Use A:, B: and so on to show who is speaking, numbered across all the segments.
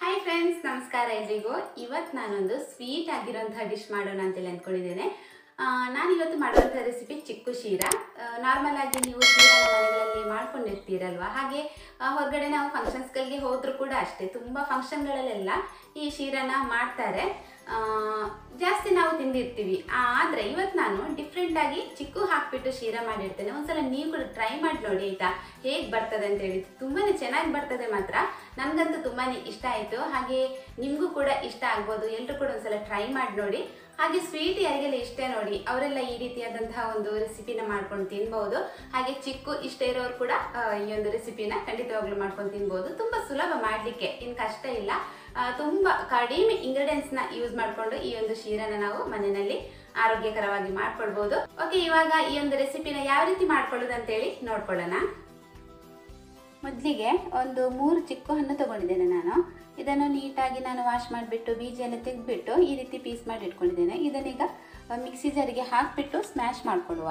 A: hi friends ನಮಸ್ಕಾರ ಎಲ್ರಿಗೂ ಇವತ್ತು ನಾನೊಂದು ಸ್ವೀಟ್ ಆಗಿರೋಂಥ ಡಿಶ್ ಮಾಡೋಣ ಅಂತೇಳಿ ಅಂದ್ಕೊಂಡಿದ್ದೇನೆ ನಾನು ಇವತ್ತು ಮಾಡುವಂಥ ರೆಸಿಪಿ ಚಿಕ್ಕು ಶೀರಾ ನಾರ್ಮಲ್ ಆಗಿ ನೀವು ಶೀರಾ ಮನೆಗಳಲ್ಲಿ ಮಾಡ್ಕೊಂಡಿರ್ತೀರಲ್ವ ಹಾಗೆ ಆ, ಹೊರಗಡೆ ನಾವು ಫಂಕ್ಷನ್ಸ್ಗಳಿಗೆ ಹೋದರೂ ಕೂಡ ಅಷ್ಟೇ ತುಂಬ ಫಂಕ್ಷನ್ಗಳಲ್ಲೆಲ್ಲ ಈ ಶೀರನ ಮಾಡ್ತಾರೆ ಆ, ಜಾಸ್ತಿ ನಾವು ತಿಂದಿರ್ತೀವಿ ಆದರೆ ಇವತ್ತು ನಾನು ಡಿಫ್ರೆಂಟಾಗಿ ಚಿಕ್ಕು ಹಾಕ್ಬಿಟ್ಟು ಶೀರಾ ಮಾಡಿರ್ತೇನೆ ಒಂದ್ಸಲ ನೀವು ಕೂಡ ಟ್ರೈ ಮಾಡಿ ನೋಡಿ ಆಯಿತಾ ಹೇಗೆ ಬರ್ತದೆ ಅಂತೇಳಿ ತುಂಬಾ ಚೆನ್ನಾಗಿ ಬರ್ತದೆ ಮಾತ್ರ ನನಗಂತೂ ತುಂಬಾ ಇಷ್ಟ ಆಯಿತು ಹಾಗೆ ನಿಮಗೂ ಕೂಡ ಇಷ್ಟ ಆಗ್ಬೋದು ಎಲ್ಲರೂ ಕೂಡ ಒಂದ್ಸಲ ಟ್ರೈ ಮಾಡಿ ನೋಡಿ ಹಾಗೆ ಸ್ವೀಟ್ ಯಾರಿಗೆಲ್ಲ ಇಷ್ಟ ನೋಡಿ ಅವರೆಲ್ಲ ಈ ರೀತಿಯಾದಂತಹ ಒಂದು ರೆಸಿಪಿನ ಮಾಡ್ಕೊಂಡು ತಿನ್ಬಹುದು ಹಾಗೆ ಚಿಕ್ಕು ಇಷ್ಟ ಇರೋರು ಕೂಡ ಆ, ಈ ಒಂದು ರೆಸಿಪಿನ ಖಂಡಿತವಾಗ್ಲೂ ಮಾಡ್ಕೊಂಡು ತಿನ್ಬಹುದು ತುಂಬಾ ಸುಲಭ ಮಾಡಲಿಕ್ಕೆ ಇನ್ನು ಕಷ್ಟ ಇಲ್ಲ ಆ, ತುಂಬಾ ಕಡಿಮೆ ingredients ನ ಯೂಸ್ ಮಾಡಿಕೊಂಡು ಈ ಒಂದು ಶೀರನ ನಾವು ಮನೆಯಲ್ಲಿ ಆರೋಗ್ಯಕರವಾಗಿ ಮಾಡ್ಕೊಳ್ಬಹುದು ಓಕೆ ಇವಾಗ ಈ ಒಂದು ರೆಸಿಪಿನ ಯಾವ ರೀತಿ ಮಾಡ್ಕೊಳ್ಳೋದು ಅಂತೇಳಿ ನೋಡ್ಕೊಳ್ಳೋಣ ಮೊದಲಿಗೆ ಒಂದು ಮೂರು ಚಿಕ್ಕು ಹಣ್ಣು ತಗೊಂಡಿದ್ದೇನೆ ನಾನು ಇದನ್ನು ನೀಟಾಗಿ ನಾನು ವಾಶ್ ಮಾಡಿಬಿಟ್ಟು ಬೀಜ ಎಲ್ಲ ತೆಗೆದ್ಬಿಟ್ಟು ಈ ರೀತಿ ಪೀಸ್ ಮಾಡಿ ಇಟ್ಕೊಂಡಿದ್ದೇನೆ ಇದನ್ನೀಗ ಮಿಕ್ಸಿ ಜಾರಿಗೆ ಹಾಕಿಬಿಟ್ಟು ಸ್ಮ್ಯಾಶ್ ಮಾಡಿಕೊಡುವ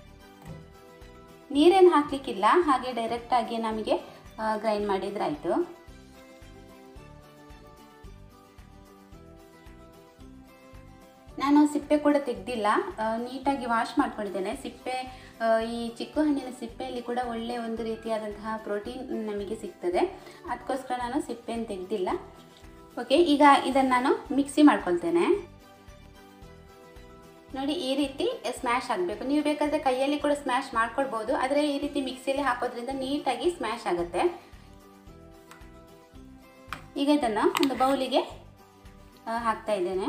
A: ನೀರೇನು ಹಾಕಲಿಕ್ಕಿಲ್ಲ ಹಾಗೆ ಡೈರೆಕ್ಟಾಗಿ ನಮಗೆ ಗ್ರೈಂಡ್ ಮಾಡಿದ್ರಾಯಿತು ನಾನು ಸಿಪ್ಪೆ ಕೂಡ ತೆಗೆದಿಲ್ಲ ನೀಟಾಗಿ ವಾಶ್ ಮಾಡ್ಕೊಂಡಿದ್ದೇನೆ ಸಿಪ್ಪೆ ಆ, ಈ ಚಿಕ್ಕು ಹಣ್ಣಿನ ಸಿಪ್ಪೆಯಲ್ಲಿ ಕೂಡ ಒಳ್ಳೆಯ ಒಂದು ರೀತಿಯಾದಂತಹ ಪ್ರೋಟೀನ್ ನಮಗೆ ಸಿಗ್ತದೆ ಅದಕ್ಕೋಸ್ಕರ ನಾನು ಸಿಪ್ಪೆಯನ್ನು ತೆಗೆದಿಲ್ಲ ಓಕೆ ಈಗ ಇದನ್ನು ನಾನು ಮಿಕ್ಸಿ ಮಾಡ್ಕೊಳ್ತೇನೆ ನೋಡಿ ಈ ರೀತಿ ಸ್ಮ್ಯಾಶ್ ಆಗಬೇಕು ನೀವು ಬೇಕಾದರೆ ಕೈಯಲ್ಲಿ ಕೂಡ ಸ್ಮ್ಯಾಶ್ ಮಾಡ್ಕೊಳ್ಬೋದು ಆದರೆ ಈ ರೀತಿ ಮಿಕ್ಸಿಯಲ್ಲಿ ಹಾಕೋದ್ರಿಂದ ನೀಟಾಗಿ ಸ್ಮ್ಯಾಶ್ ಆಗುತ್ತೆ ಈಗ ಇದನ್ನು ಒಂದು ಬೌಲಿಗೆ ಆ, ಹಾಕ್ತಾ ಇದ್ದೇನೆ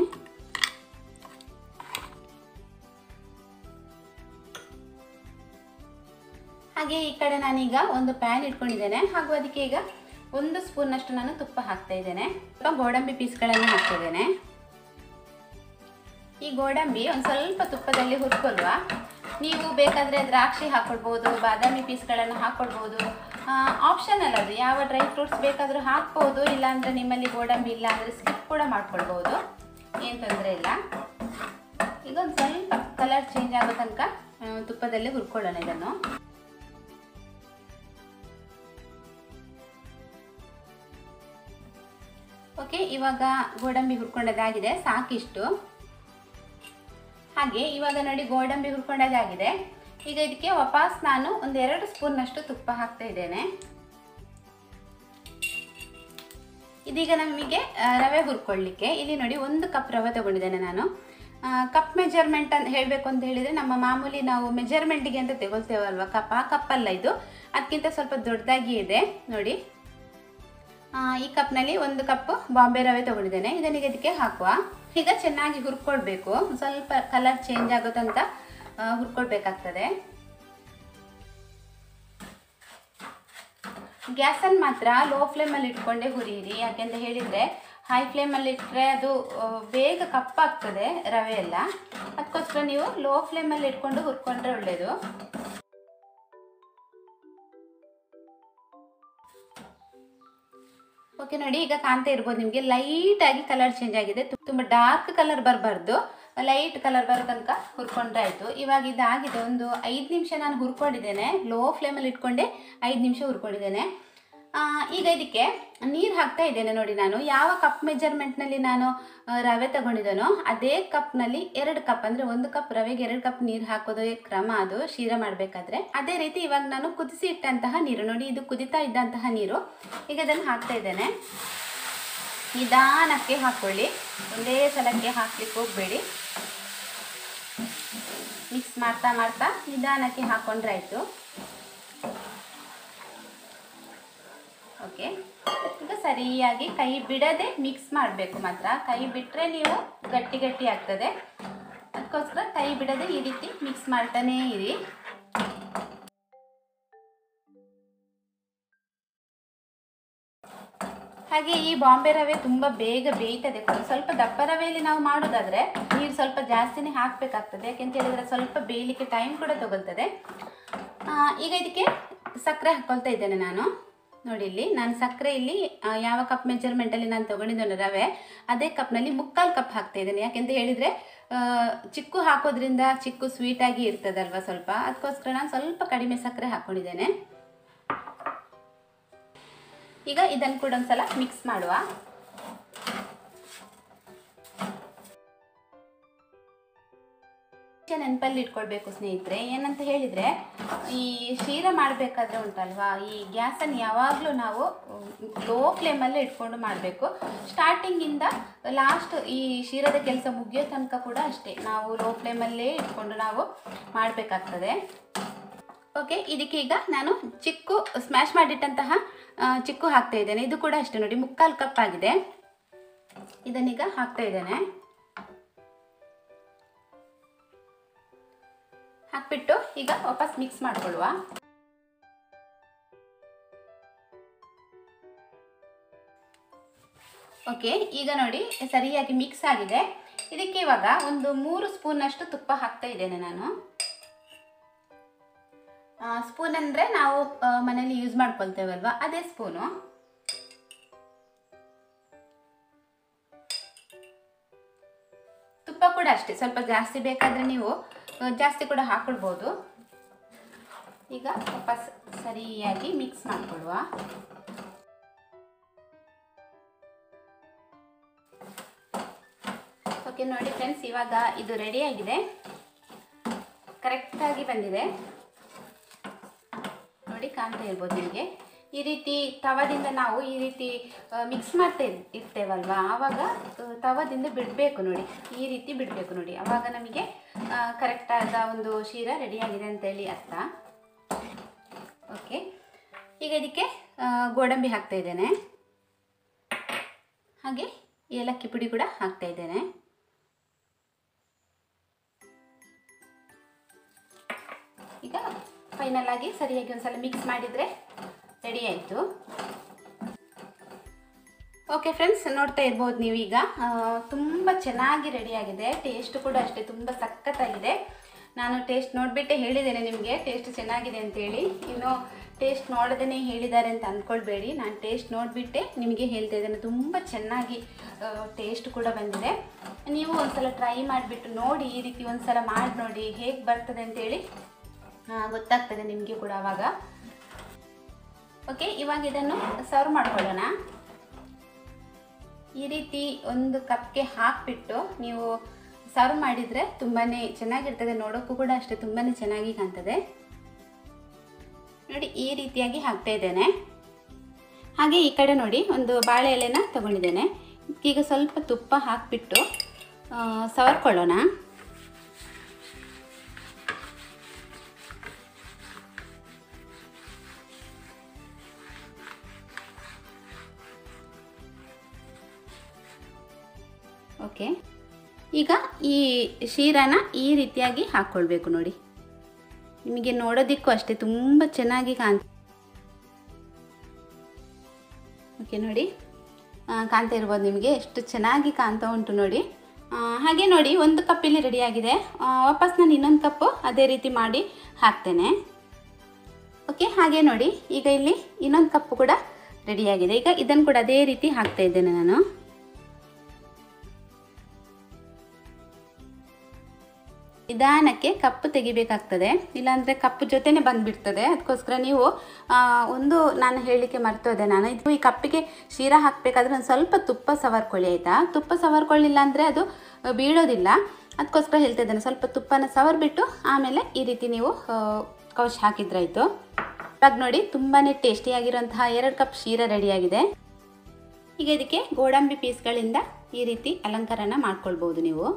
A: ಹಾಗೆ ಈ ಕಡೆ ನಾನೀಗ ಒಂದು ಪ್ಯಾನ್ ಇಟ್ಕೊಂಡಿದ್ದೇನೆ ಹಾಗೂ ಅದಕ್ಕೆ ಈಗ ಒಂದು ಸ್ಪೂನ್ನಷ್ಟು ನಾನು ತುಪ್ಪ ಹಾಕ್ತಾ ಇದ್ದೇನೆ ಸ್ವಲ್ಪ ಗೋಡಂಬಿ ಪೀಸ್ಗಳನ್ನು ಹಾಕ್ತಿದ್ದೇನೆ ಈ ಗೋಡಂಬಿ ಒಂದು ಸ್ವಲ್ಪ ತುಪ್ಪದಲ್ಲಿ ಹುರ್ಕೊಲ್ವಾ ನೀವು ಬೇಕಾದರೆ ದ್ರಾಕ್ಷಿ ಹಾಕ್ಕೊಳ್ಬೋದು ಬಾದಾಮಿ ಪೀಸ್ಗಳನ್ನು ಹಾಕ್ಕೊಳ್ಬೋದು ಆಪ್ಷನಲ್ ಅದು ಯಾವ ಡ್ರೈ ಫ್ರೂಟ್ಸ್ ಬೇಕಾದರೂ ಹಾಕ್ಬೋದು ಇಲ್ಲಾಂದರೆ ನಿಮ್ಮಲ್ಲಿ ಗೋಡಂಬಿ ಇಲ್ಲ ಅಂದರೆ ಸ್ಕಿಪ್ ಕೂಡ ಮಾಡ್ಕೊಳ್ಬೋದು ಏನು ತೊಂದರೆ ಇಲ್ಲ ಈಗ ಒಂದು ಸ್ವಲ್ಪ ಕಲರ್ ಚೇಂಜ್ ಆಗೋ ತನಕ ಆ, ತುಪ್ಪದಲ್ಲಿ ಹುರ್ಕೊಳ್ಳೋಣ ಇದನ್ನು ಓಕೆ ಇವಾಗ ಗೋಡಂಬಿ ಹುರ್ಕೊಂಡದಾಗಿದೆ ಸಾಕಿಷ್ಟು ಹಾಗೆ ಇವಾಗ ನೋಡಿ ಗೋಡಂಬಿ ಹುರ್ಕೊಂಡದಾಗಿದೆ ಈಗ ಇದಕ್ಕೆ ವಾಪಸ್ ನಾನು ಒಂದು ಎರಡು ಸ್ಪೂನ್ನಷ್ಟು ತುಪ್ಪ ಹಾಕ್ತಾ ಇದ್ದೇನೆ ಇದೀಗ ನಮಗೆ ಆ, ರವೆ ಹುರ್ಕೊಳ್ಳಿಕ್ಕೆ ಇಲ್ಲಿ ನೋಡಿ ಒಂದು ಕಪ್ ರವೆ ತಗೊಂಡಿದ್ದೇನೆ ನಾನು ಕಪ್ ಮೆಜರ್ಮೆಂಟ್ ಅಂತ ಹೇಳಬೇಕು ಅಂತ ಹೇಳಿದರೆ ನಮ್ಮ ಮಾಮೂಲಿ ನಾವು ಮೆಜರ್ಮೆಂಟಿಗೆ ಅಂತ ತಗೊಳ್ತೇವಲ್ವ ಕಪ್ ಆ ಕಪ್ಪಲ್ಲ ಇದು ಅದಕ್ಕಿಂತ ಸ್ವಲ್ಪ ದೊಡ್ಡದಾಗಿ ಇದೆ ನೋಡಿ ಆ, ಈ ಕಪ್ನಲ್ಲಿ ಒಂದು ಕಪ್ ಬಾಂಬೆ ರವೆ ತಗೊಂಡಿದ್ದೇನೆ ಇದನ್ನ ಈಗ ಇದಕ್ಕೆ ಹಾಕುವ ಈಗ ಚೆನ್ನಾಗಿ ಹುರ್ಕೊಳ್ಬೇಕು ಸ್ವಲ್ಪ ಕಲರ್ ಚೇಂಜ್ ಆಗೋ ತನಕ ಆ, ಹುರ್ಕೊಳ್ಬೇಕಾಗ್ತದೆ ಗ್ಯಾಸನ್ನು ಮಾತ್ರ ಲೋ ಫ್ಲೇಮಲ್ಲಿ ಇಟ್ಕೊಂಡೇ ಹುರಿಯಿರಿ ಯಾಕೆಂತ ಹೇಳಿದರೆ ಹೈ ಫ್ಲೇಮಲ್ಲಿ ಇಟ್ಟರೆ ಅದು ಆ, ಬೇಗ ಕಪ್ಪಾಗ್ತದೆ ರವೆ ಎಲ್ಲ ಅದಕ್ಕೋಸ್ಕರ ನೀವು ಲೋ ಫ್ಲೇಮಲ್ಲಿ ಇಟ್ಕೊಂಡು ಹುರ್ಕೊಂಡ್ರೆ ಒಳ್ಳೆಯದು ಓಕೆ ನೋಡಿ ಈಗ ಕಾಣ್ತಾ ಇರ್ಬೋದು ನಿಮಗೆ ಲೈಟಾಗಿ ಕಲರ್ ಚೇಂಜ್ ಆಗಿದೆ ತು- ತುಂಬ ಡಾರ್ಕ್ ಕಲರ್ ಬರಬಾರ್ದು ಲೈಟ್ ಕಲರ್ ಬರೋ ತನಕ ಹುರ್ಕೊಂಡ್ರೆ ಆಯಿತು ಇವಾಗ ಇದಾಗಿದೆ ಒಂದು ಐದು ನಿಮಿಷ ನಾನು ಹುರ್ಕೊಂಡಿದ್ದೇನೆ ಲೋ ಫ್ಲೇಮಲ್ಲಿ ಇಟ್ಕೊಂಡೆ ಐದು ನಿಮಿಷ ಹುರ್ಕೊಂಡಿದ್ದೇನೆ ಆ, ಈಗ ಇದಕ್ಕೆ ನೀರು ಹಾಕ್ತಾ ಇದ್ದೇನೆ ನೋಡಿ ನಾನು ಯಾವ ಕಪ್ ಮೆಜರ್ಮೆಂಟ್ನಲ್ಲಿ ನಾನು ಆ, ರವೆ ತಗೊಂಡಿದ್ದೇನೋ ಅದೇ ಕಪ್ನಲ್ಲಿ ಎರಡು ಕಪ್ ಅಂದರೆ ಒಂದು ಕಪ್ ರವೆಗೆ ಎರಡು ಕಪ್ ನೀರು ಹಾಕೋದು ಕ್ರಮ ಅದು ಶೀರ ಮಾಡಬೇಕಾದ್ರೆ ಅದೇ ರೀತಿ ಇವಾಗ ನಾನು ಕುದಿಸಿ ಇಟ್ಟಂತಹ ನೀರು ನೋಡಿ ಇದು ಕುದಿತಾ ಇದ್ದಂತಹ ನೀರು ಈಗ ಅದನ್ನು ಹಾಕ್ತಾ ಇದ್ದೇನೆ ನಿಧಾನಕ್ಕೆ ಹಾಕ್ಕೊಳ್ಳಿ ಒಂದೇ ಸಲಕ್ಕೆ ಹಾಕ್ಲಿಕ್ಕೆ ಹೋಗಬೇಡಿ ಮಿಕ್ಸ್ ಮಾಡ್ತಾ ಮಾಡ್ತಾ ನಿಧಾನಕ್ಕೆ ಹಾಕ್ಕೊಂಡ್ರೆ ಆಯಿತು ಓಕೆ ಈಗ ಸರಿಯಾಗಿ ಕೈ ಬಿಡದೆ ಮಿಕ್ಸ್ ಮಾಡಬೇಕು ಮಾತ್ರ ಕೈ ಬಿಟ್ಟರೆ ನೀವು ಗಟ್ಟಿ ಗಟ್ಟಿ ಆಗ್ತದೆ ಅದಕ್ಕೋಸ್ಕರ ಕೈ ಬಿಡದೆ ಈ ರೀತಿ ಮಿಕ್ಸ್ ಮಾಡ್ತಾನೇ ಇರಿ ಹಾಗೆ ಈ ಬಾಂಬೆ ರವೆ ತುಂಬ ಬೇಗ ಬೇಯ್ತದೆ ಸ್ವಲ್ಪ ದಪ್ಪ ರವೆಯಲ್ಲಿ ನಾವು ಮಾಡೋದಾದ್ರೆ ನೀರು ಸ್ವಲ್ಪ ಜಾಸ್ತಿನೇ ಹಾಕಬೇಕಾಗ್ತದೆ ಯಾಕೆಂತ ಹೇಳಿದ್ರೆ ಸ್ವಲ್ಪ ಬೇಯಲಿಕ್ಕೆ ಟೈಮ್ ಕೂಡ ತಗೊಳ್ತದೆ ಆ, ಈಗ ಇದಕ್ಕೆ ಸಕ್ಕರೆ ಹಾಕ್ಕೊಳ್ತಾ ಇದ್ದೇನೆ ನಾನು ನೋಡಿ ಇಲ್ಲಿ ನಾನು ಸಕ್ಕರೆ ಇಲ್ಲಿ ಆ, ಯಾವ ಕಪ್ ಮೆಜರ್ಮೆಂಟಲ್ಲಿ ನಾನು ತೊಗೊಂಡಿದ್ದೇನೆ ರವೆ ಅದೇ ಕಪ್ನಲ್ಲಿ ಮುಕ್ಕಾಲು ಕಪ್ ಹಾಕ್ತಾ ಇದ್ದೇನೆ ಯಾಕೆಂತ ಹೇಳಿದರೆ ಚಿಕ್ಕು ಹಾಕೋದ್ರಿಂದ ಚಿಕ್ಕು ಸ್ವೀಟಾಗಿ ಇರ್ತದಲ್ವ ಸ್ವಲ್ಪ ಅದಕ್ಕೋಸ್ಕರ ನಾನು ಸ್ವಲ್ಪ ಕಡಿಮೆ ಸಕ್ಕರೆ ಹಾಕ್ಕೊಂಡಿದ್ದೇನೆ ಈಗ ಇದನ್ನು ಕೂಡ ಒಂದ್ಸಲ ಮಿಕ್ಸ್ ಮಾಡುವ ನೆನಪಲ್ಲಿ ಇಟ್ಕೊಳ್ಬೇಕು ಸ್ನೇಹಿತರೆ ಏನಂತ ಹೇಳಿದರೆ ಈ ಶೀರ ಮಾಡಬೇಕಾದ್ರೆ ಉಂಟಲ್ವಾ ಈ ಗ್ಯಾಸನ್ನು ಯಾವಾಗಲೂ ನಾವು ಲೋ ಫ್ಲೇಮಲ್ಲೇ ಇಟ್ಕೊಂಡು ಮಾಡಬೇಕು ಸ್ಟಾರ್ಟಿಂಗಿಂದ ಲಾಸ್ಟ್ ಈ ಶೀರದ ಕೆಲಸ ಮುಗಿಯೋ ತನಕ ಕೂಡ ಅಷ್ಟೇ ನಾವು ಲೋ ಫ್ಲೇಮಲ್ಲೇ ಇಟ್ಕೊಂಡು ನಾವು ಮಾಡಬೇಕಾಗ್ತದೆ ಓಕೆ ಇದಕ್ಕೆ ಈಗ ನಾನು ಚಿಕ್ಕು ಸ್ಮ್ಯಾಶ್ ಮಾಡಿಟ್ಟಂತಹ ಆ, ಚಿಕ್ಕು ಹಾಕ್ತಾ ಇದ್ದೇನೆ ಇದು ಕೂಡ ಅಷ್ಟೇ ನೋಡಿ ಮುಕ್ಕಾಲು ಕಪ್ ಆಗಿದೆ ಇದನ್ನೀಗ ಹಾಕ್ತಾ ಇದ್ದೇನೆ ಹಾಕ್ಬಿಟ್ಟು ಈಗ ವಾಪಸ್ ಮಿಕ್ಸ್ ಮಾಡ್ಕೊಳ್ಳುವ ಓಕೆ ಈಗ ನೋಡಿ ಸರಿಯಾಗಿ ಮಿಕ್ಸ್ ಆಗಿದೆ ಇದಕ್ಕೆ ಇವಾಗ ಒಂದು ಮೂರು ಸ್ಪೂನಷ್ಟು ತುಪ್ಪ ಹಾಕ್ತಾ ಇದ್ದೇನೆ ನಾನು ಸ್ಪೂನ್ ಅಂದರೆ ನಾವು ಆ, ಮನೇಲಿ ಯೂಸ್ ಮಾಡ್ಕೊಳ್ತೇವಲ್ವಾ ಅದೇ ಸ್ಪೂನು ತುಪ್ಪ ಕೂಡ ಅಷ್ಟೇ ಸ್ವಲ್ಪ ಜಾಸ್ತಿ ಬೇಕಾದರೆ ನೀವು ಆ, ಜಾಸ್ತಿ ಕೂಡ ಹಾಕೊಳ್ಬೋದು ಈಗ ವಾಪಸ್ ಸರಿಯಾಗಿ ಮಿಕ್ಸ್ ಮಾಡಿಕೊಡುವ ಓಕೆ ನೋಡಿ ಫ್ರೆಂಡ್ಸ್ ಇವಾಗ ಇದು ರೆಡಿಯಾಗಿದೆ ಕರೆಕ್ಟಾಗಿ ಬಂದಿದೆ ನೋಡಿ ಕಾಣ್ತಾ ಇರ್ಬೋದು ನಿಮಗೆ ಈ ರೀತಿ ತವದಿಂದ ನಾವು ಈ ರೀತಿ ಮಿಕ್ಸ್ ಮಾಡ್ತಾ ಇರ್- ಇರ್ತೇವಲ್ವಾ ಆವಾಗ ಆ, ತವದಿಂದ ಬಿಡಬೇಕು ನೋಡಿ ಈ ರೀತಿ ಬಿಡಬೇಕು ನೋಡಿ ಆವಾಗ ನಮಗೆ ಕರೆಕ್ಟಾದ ಒಂದು ಶೀರ ರೆಡಿಯಾಗಿದೆ ಅಂತೇಳಿ ಅರ್ಥ ಓಕೆ ಈಗ ಇದಕ್ಕೆ ಆ, ಗೋಡಂಬಿ ಹಾಕ್ತಾ ಇದ್ದೇನೆ ಹಾಗೆ ಏಲಕ್ಕಿ ಪುಡಿ ಕೂಡ ಹಾಕ್ತಾ ಇದ್ದೇನೆ ಈಗ ಫೈನಲ್ ಆಗಿ ಸರಿಯಾಗಿ ಒಂದ್ಸಲ ಮಿಕ್ಸ್ ಮಾಡಿದರೆ ರೆಡಿ ಆಯಿತು ಓಕೆ ಫ್ರೆಂಡ್ಸ್ ನೋಡ್ತಾ ಇರ್ಬೋದು ನೀವೀಗ ತುಂಬ ಚೆನ್ನಾಗಿ ರೆಡಿಯಾಗಿದೆ ಟೇಸ್ಟ್ ಕೂಡ ಅಷ್ಟೇ ತುಂಬ ಸಖತ್ತಾಗಿದೆ ನಾನು ಟೇಸ್ಟ್ ನೋಡಿಬಿಟ್ಟೆ ಹೇಳಿದ್ದೇನೆ ನಿಮಗೆ ಟೇಸ್ಟ್ ಚೆನ್ನಾಗಿದೆ ಅಂತೇಳಿ ಇನ್ನು ಟೇಸ್ಟ್ ನೋಡದೇ ಹೇಳಿದ್ದಾರೆ ಅಂತ ಅಂದ್ಕೊಳ್ಬೇಡಿ ನಾನು ಟೇಸ್ಟ್ ನೋಡಿಬಿಟ್ಟೆ ನಿಮಗೆ ಹೇಳ್ತಾ ಇದ್ದೇನೆ ತುಂಬ ಚೆನ್ನಾಗಿ ಟೇಸ್ಟ್ ಕೂಡ ಬಂದಿದೆ ನೀವು ಒಂದ್ಸಲ ಟ್ರೈ ಮಾಡಿಬಿಟ್ಟು ನೋಡಿ ಈ ರೀತಿ ಒಂದ್ಸಲ ಮಾಡಿ ನೋಡಿ ಹೇಗೆ ಬರ್ತದೆ ಅಂತೇಳಿ ಆ, ಗೊತ್ತಾಗ್ತದೆ ನಿಮಗೆ ಕೂಡ ಆವಾಗ ಓಕೆ ಇವಾಗ ಇದನ್ನು ಸರ್ವ್ ಮಾಡ್ಕೊಳ್ಳೋಣ ಈ ರೀತಿ ಒಂದು ಕಪ್ಗೆ ಹಾಕಿಬಿಟ್ಟು ನೀವು ಸರ್ವ್ ಮಾಡಿದರೆ ತುಂಬಾ ಚೆನ್ನಾಗಿರ್ತದೆ ನೋಡೋಕ್ಕೂ ಕೂಡ ಅಷ್ಟೇ ತುಂಬಾ ಚೆನ್ನಾಗಿ ಕಾಣ್ತದೆ ನೋಡಿ ಈ ರೀತಿಯಾಗಿ ಹಾಕ್ತಾ ಇದ್ದೇನೆ ಹಾಗೆ ಈ ಕಡೆ ನೋಡಿ ಒಂದು ಬಾಳೆ ಎಲೆನ ತಗೊಂಡಿದ್ದೇನೆ ಈಗ ಸ್ವಲ್ಪ ತುಪ್ಪ ಹಾಕಿಬಿಟ್ಟು ಸವರ್ಕೊಳ್ಳೋಣ ಓಕೆ ಈಗ ಈ ಶೀರಾನ ಈ ರೀತಿಯಾಗಿ ಹಾಕ್ಕೊಳ್ಬೇಕು ನೋಡಿ ನಿಮಗೆ ನೋಡೋದಕ್ಕೂ ಅಷ್ಟೇ ತುಂಬ ಚೆನ್ನಾಗಿ ಕಾಣ್ ಓಕೆ ನೋಡಿ ಆ, ಕಾಣ್ತಾ ಇರ್ಬೋದು ನಿಮಗೆ ಎಷ್ಟು ಚೆನ್ನಾಗಿ ಕಾಣ್ತಾ ಉಂಟು ನೋಡಿ ಆ, ಹಾಗೆ ನೋಡಿ ಒಂದು ಕಪ್ ಇಲ್ಲಿ ರೆಡಿಯಾಗಿದೆ ವಾಪಸ್ ನಾನು ಇನ್ನೊಂದು ಕಪ್ಪು ಅದೇ ರೀತಿ ಮಾಡಿ ಹಾಕ್ತೇನೆ ಓಕೆ ಹಾಗೆ ನೋಡಿ ಈಗ ಇಲ್ಲಿ ಇನ್ನೊಂದು ಕಪ್ಪು ಕೂಡ ರೆಡಿಯಾಗಿದೆ ಈಗ ಇದನ್ನು ಕೂಡ ಅದೇ ರೀತಿ ಹಾಕ್ತಾ ಇದ್ದೇನೆ ನಾನು ನಿಧಾನಕ್ಕೆ ಕಪ್ಪು ತೆಗಿಬೇಕಾಗ್ತದೆ ಇಲ್ಲಾಂದರೆ ಕಪ್ಪು ಜೊತೆನೇ ಬಂದುಬಿಡ್ತದೆ ಅದಕ್ಕೋಸ್ಕರ ನೀವು ಆ, ಒಂದು ನಾನು ಹೇಳಲಿಕ್ಕೆ ಮರ್ತೋದೆ ನಾನು ಇದು ಈ ಕಪ್ಪಿಗೆ ಶೀರಾ ಹಾಕಬೇಕಾದ್ರೆ ಒಂದು ಸ್ವಲ್ಪ ತುಪ್ಪ ಸವರ್ಕೊಳ್ಳಿ ಆಯಿತಾ ತುಪ್ಪ ಸವರ್ಕೊಳ್ಳಿಲ್ಲ ಅಂದರೆ ಅದು ಆ, ಬೀಳೋದಿಲ್ಲ ಅದಕ್ಕೋಸ್ಕರ ಹೇಳ್ತಾ ಇದ್ದೇನೆ ಸ್ವಲ್ಪ ತುಪ್ಪನ ಸವರ್ಬಿಟ್ಟು ಆಮೇಲೆ ಈ ರೀತಿ ನೀವು ಆ, ಕೌಶ್ ಹಾಕಿದ್ರಾಯ್ತು ಇವಾಗ ನೋಡಿ ತುಂಬಾ ಟೇಸ್ಟಿಯಾಗಿರುವಂತಹ ಎರಡು ಕಪ್ ಶೀರಾ ರೆಡಿಯಾಗಿದೆ ಈಗ ಇದಕ್ಕೆ ಗೋಡಂಬಿ ಪೀಸ್ಗಳಿಂದ ಈ ರೀತಿ ಅಲಂಕಾರನ ಮಾಡ್ಕೊಳ್ಬೋದು ನೀವು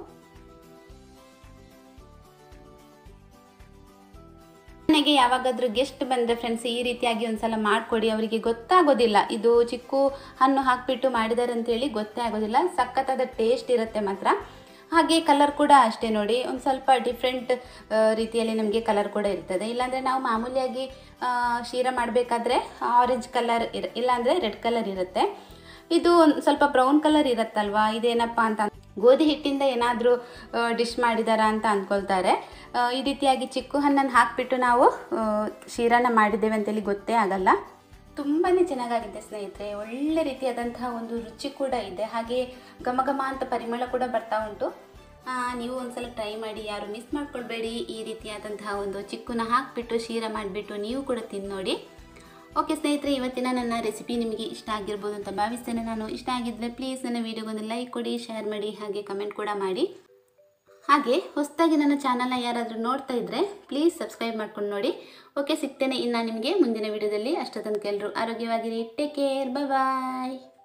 A: ಮನೆಗೆ ಯಾವಾಗಾದ್ರೂ ಗೆಸ್ಟ್ ಬಂದರೆ ಫ್ರೆಂಡ್ಸ್ ಈ ರೀತಿಯಾಗಿ ಒಂದ್ಸಲ ಮಾಡಿಕೊಡಿ ಅವರಿಗೆ ಗೊತ್ತಾಗೋದಿಲ್ಲ ಇದು ಚಿಕ್ಕು ಹಣ್ಣು ಹಾಕಿಬಿಟ್ಟು ಮಾಡಿದ್ದಾರೆ ಅಂತೇಳಿ ಗೊತ್ತೇ ಆಗೋದಿಲ್ಲ ಸಖತ್ತಾದ ಟೇಸ್ಟ್ ಇರುತ್ತೆ ಮಾತ್ರ ಹಾಗೆ ಕಲರ್ ಕೂಡ ಅಷ್ಟೇ ನೋಡಿ ಒಂದು ಸ್ವಲ್ಪ ಡಿಫ್ರೆಂಟ್ ರೀತಿಯಲ್ಲಿ ನಮಗೆ ಕಲರ್ ಕೂಡ ಇರ್ತದೆ ಇಲ್ಲಾಂದರೆ ನಾವು ಮಾಮೂಲಿಯಾಗಿ ಆ, ಶೀರಾ ಮಾಡಬೇಕಾದ್ರೆ ಆರೆಂಜ್ ಕಲರ್ ಇರ ಇಲ್ಲಾಂದರೆ ರೆಡ್ ಕಲರ್ ಇರುತ್ತೆ ಇದು ಒಂದು ಸ್ವಲ್ಪ ಬ್ರೌನ್ ಕಲರ್ ಇರುತ್ತಲ್ವಾ ಇದೇನಪ್ಪ ಅಂತ ಗೋಧಿ ಹಿಟ್ಟಿಂದ ಏನಾದರೂ ಡಿಶ್ ಮಾಡಿದಾರಾ ಅಂತ ಅಂದ್ಕೊಳ್ತಾರೆ ಆ, ಈ ರೀತಿಯಾಗಿ ಚಿಕ್ಕು ಹಣ್ಣನ್ನು ಹಾಕಿಬಿಟ್ಟು ನಾವು ಆ, ಶೀರಾನ ಮಾಡಿದ್ದೇವೆ ಅಂತೇಳಿ ಗೊತ್ತೇ ಆಗಲ್ಲ ತುಂಬಾ ಚೆನ್ನಾಗಾಗಿದೆ ಸ್ನೇಹಿತರೆ ಒಳ್ಳೆ ರೀತಿಯಾದಂತಹ ಒಂದು ರುಚಿ ಕೂಡ ಇದೆ ಹಾಗೆ ಘಮ ಘಮ ಅಂತ ಪರಿಮಳ ಕೂಡ ಬರ್ತಾ ಉಂಟು ಆ, ನೀವು ಒಂದ್ಸಲ ಟ್ರೈ ಮಾಡಿ ಯಾರು ಮಿಸ್ ಮಾಡ್ಕೊಳ್ಬೇಡಿ ಈ ರೀತಿಯಾದಂತಹ ಒಂದು ಚಿಕ್ಕುನ ಹಾಕಿಬಿಟ್ಟು ಶೀರಾ ಮಾಡಿಬಿಟ್ಟು ನೀವು ಕೂಡ ತಿಂದು ನೋಡಿ ಓಕೆ ಸ್ನೇಹಿತರೆ ಇವತ್ತಿನ ನನ್ನ ರೆಸಿಪಿ ನಿಮಗೆ ಇಷ್ಟ ಆಗಿರ್ಬೋದು ಅಂತ ಭಾವಿಸ್ತೇನೆ ನಾನು ಇಷ್ಟ ಆಗಿದ್ದರೆ ಪ್ಲೀಸ್ ನನ್ನ ವೀಡಿಯೋಗೊಂದು ಲೈಕ್ ಕೊಡಿ ಶೇರ್ ಮಾಡಿ ಹಾಗೆ ಕಮೆಂಟ್ ಕೂಡ ಮಾಡಿ ಹಾಗೆ ಹೊಸದಾಗಿ ನನ್ನ ಚಾನಲ್ನ ಯಾರಾದರೂ ನೋಡ್ತಾ ಇದ್ದರೆ ಪ್ಲೀಸ್ ಸಬ್ಸ್ಕ್ರೈಬ್ ಮಾಡ್ಕೊಂಡು ನೋಡಿ ಓಕೆ ಸಿಗ್ತೇನೆ ಇನ್ನು ನಿಮಗೆ ಮುಂದಿನ ವಿಡಿಯೋದಲ್ಲಿ ಅಷ್ಟೊತ್ತನಕ ಎಲ್ಲರೂ ಆರೋಗ್ಯವಾಗಿರಿ ಟೇಕ್ ಕೇರ್ ಬಾಯ್